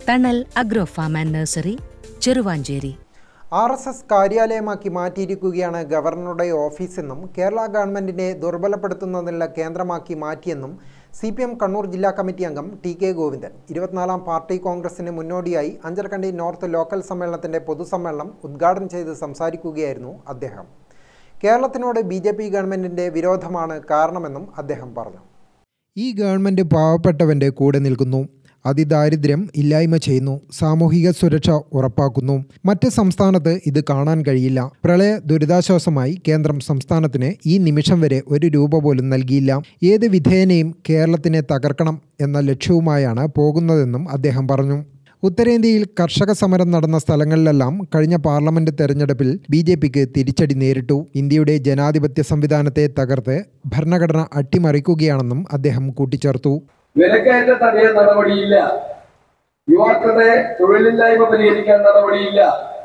തണൽ agro farm and nursery Cheruvanchery R S S കാര്യാലയമാക്കി മാറ്റിയിരിക്കുകയാണ് ഗവർണറുടെ ഓഫീസെന്നും കേരള ഗവൺമെന്റിനെ ദുർബലപ്പെടുത്തുന്നതിനുള്ള കേന്ദ്രമാക്കി മാറ്റിയെന്നും സി പി എം കണ്ണൂർ ജില്ലാ കമ്മിറ്റി അംഗം ടി കെ ഗോവിന്ദൻ ഇരുപത്തിനാലാം പാർട്ടി കോൺഗ്രസിന് മുന്നോടിയായി അഞ്ചരക്കണ്ടി നോർത്ത് ലോക്കൽ സമ്മേളനത്തിന്റെ പൊതുസമ്മേളനം ഉദ്ഘാടനം ചെയ്ത് സംസാരിക്കുകയായിരുന്നു അദ്ദേഹം കേരളത്തിനോട് ബി ജെ പി ഗവൺമെന്റിന്റെ വിരോധമാണ് കാരണമെന്നും അദ്ദേഹം പറഞ്ഞു ഈ ഗവൺമെന്റ് പാവപ്പെട്ടവന്റെ കൂടെ നിൽക്കുന്നു അതിദാരിദ്ര്യം ഇല്ലായ്മ ചെയ്യുന്നു സാമൂഹിക സുരക്ഷ ഉറപ്പാക്കുന്നു മറ്റ് സംസ്ഥാനത്ത് ഇത് കാണാൻ കഴിയില്ല പ്രളയ ദുരിതാശ്വാസമായി കേന്ദ്രം സംസ്ഥാനത്തിന് ഈ നിമിഷം വരെ ഒരു രൂപ പോലും നൽകിയില്ല ഏത് വിധേയനെയും കേരളത്തിനെ തകർക്കണം എന്ന ലക്ഷ്യവുമായാണ് പോകുന്നതെന്നും അദ്ദേഹം പറഞ്ഞു ഉത്തരേന്ത്യയിൽ കർഷക സമരം നടന്ന സ്ഥലങ്ങളിലെല്ലാം കഴിഞ്ഞ പാർലമെന്റ് തെരഞ്ഞെടുപ്പിൽ ബി ജെ പിക്ക് തിരിച്ചടി നേരിട്ടു ഇന്ത്യയുടെ ജനാധിപത്യ സംവിധാനത്തെ തകർത്ത് ഭരണഘടന അട്ടിമറിക്കുകയാണെന്നും അദ്ദേഹം കൂട്ടിച്ചേർത്തു വിലക്കയറ്റ തടയാൻ നടപടിയില്ല യുവാക്കളുടെ തൊഴിലില്ലായ്മ പരിഹരിക്കാൻ നടപടിയില്ല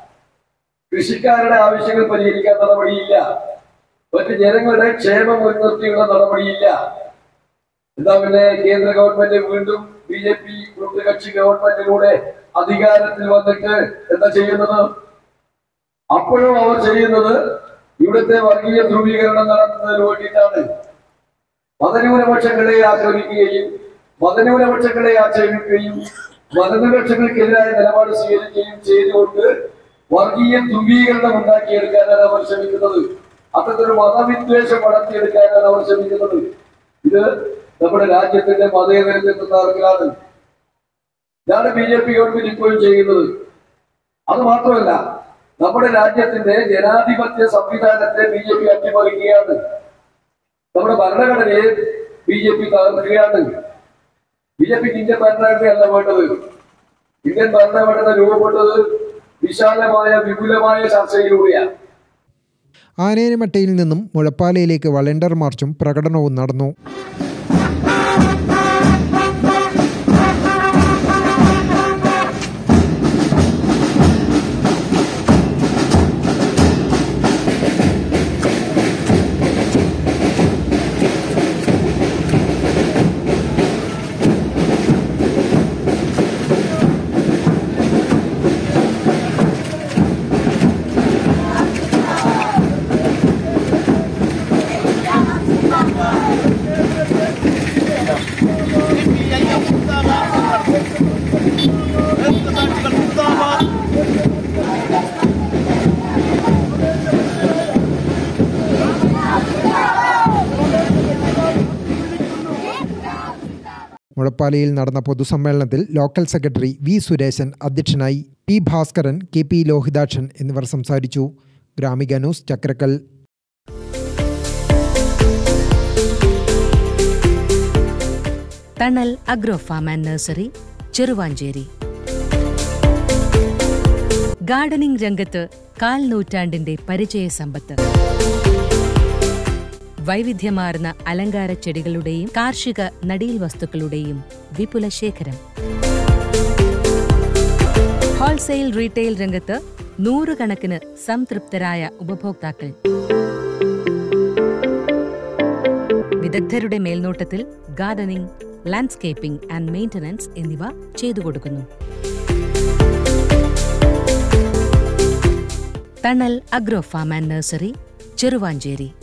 കൃഷിക്കാരുടെ ആവശ്യങ്ങൾ പരിഹരിക്കാൻ നടപടിയില്ല മറ്റ് ജനങ്ങളുടെ ക്ഷേമം മുൻനിർത്തിയുള്ള നടപടിയില്ല എന്താ പിന്നെ കേന്ദ്ര ഗവൺമെന്റ് വീണ്ടും ബി ജെ പി കക്ഷി ഗവൺമെന്റിലൂടെ അധികാരത്തിൽ വന്നിട്ട് എന്താ ചെയ്യുന്നത് അപ്പോഴും അവർ ചെയ്യുന്നത് ഇവിടുത്തെ വർഗീയ ധ്രുവീകരണം നടത്തുന്നതിന് വേണ്ടിയിട്ടാണ് മതന്യൂനപക്ഷങ്ങളെ ആക്രമിക്കുകയും മതന്യൂനപക്ഷങ്ങളെ ആക്ഷേപിക്കുകയും മതന്യൂനപക്ഷങ്ങൾക്കെതിരായ നിലപാട് സ്വീകരിക്കുകയും ചെയ്തുകൊണ്ട് വർഗീയ ധ്രുവീകരണം ഉണ്ടാക്കിയെടുക്കാനാണ് അവർ ശ്രമിക്കുന്നത് അത്തരത്തിലൊരു മതവിദ്വേഷം വളർത്തിയെടുക്കാനാണ് അവർ ശ്രമിക്കുന്നത് ഇത് നമ്മുടെ രാജ്യത്തിന്റെ മതേതരത്വത്തെ തകർക്കലാണ് ഇതാണ് ബി ജെ പി ഗവൺമെന്റ് ഇപ്പോഴും ചെയ്യുന്നത് അത് മാത്രമല്ല നമ്മുടെ രാജ്യത്തിന്റെ ജനാധിപത്യ സംവിധാനത്തെ ബി ജെ പി അട്ടിമറിക്കുകയാണ് നമ്മുടെ ഭരണഘടനയെ ബി ജെ പി തകർക്കുകയാണ് ബി ജെ പിക്ക് ഇന്ത്യൻ ഭരണഘടനയല്ല വേണ്ടത് ഇന്ത്യൻ ഭരണഘടന രൂപപ്പെട്ടത് വിശാലമായ വിപുലമായ ചർച്ചയിലൂടെയാണ് ആനേനമട്ടയിൽ നിന്നും മുഴപ്പാലയിലേക്ക് വളണ്ടർ മാർച്ചും പ്രകടനവും നടന്നു മുഴപ്പാലയിൽ നടന്ന പൊതുസമ്മേളനത്തിൽ ലോക്കൽ സെക്രട്ടറി വി സുരേശൻ അധ്യക്ഷനായി P Bhaskaran K P Lohithakshan എന്നിവർ സംസാരിച്ചു Gramika news Chakkarakkal Thanal agro farm and nursery Cheruvanchery gardening രംഗത്ത് കാൽ നൂറ്റാണ്ടിന്റെ പരിചയ സമ്പത്ത് വൈവിധ്യമാർന്ന അലങ്കാര ചെടികളുടെയും കാർഷിക നടീൽ വസ്തുക്കളുടെയും വിപുല ശേഖരം ഹോൾസെയിൽ റീറ്റെയിൽ രംഗത്ത് നൂറുകണക്കിന് സംതൃപ്തരായ ഉപഭോക്താക്കൾ വിദഗ്ധരുടെ മേൽനോട്ടത്തിൽ ഗാർഡനിംഗ് ലാൻഡ്സ്കേപ്പിംഗ് ആൻഡ് മെയിന്റനൻസ് എന്നിവ ചെയ്തു കൊടുക്കുന്നു Thanal agro farm and nursery Cheruvanchery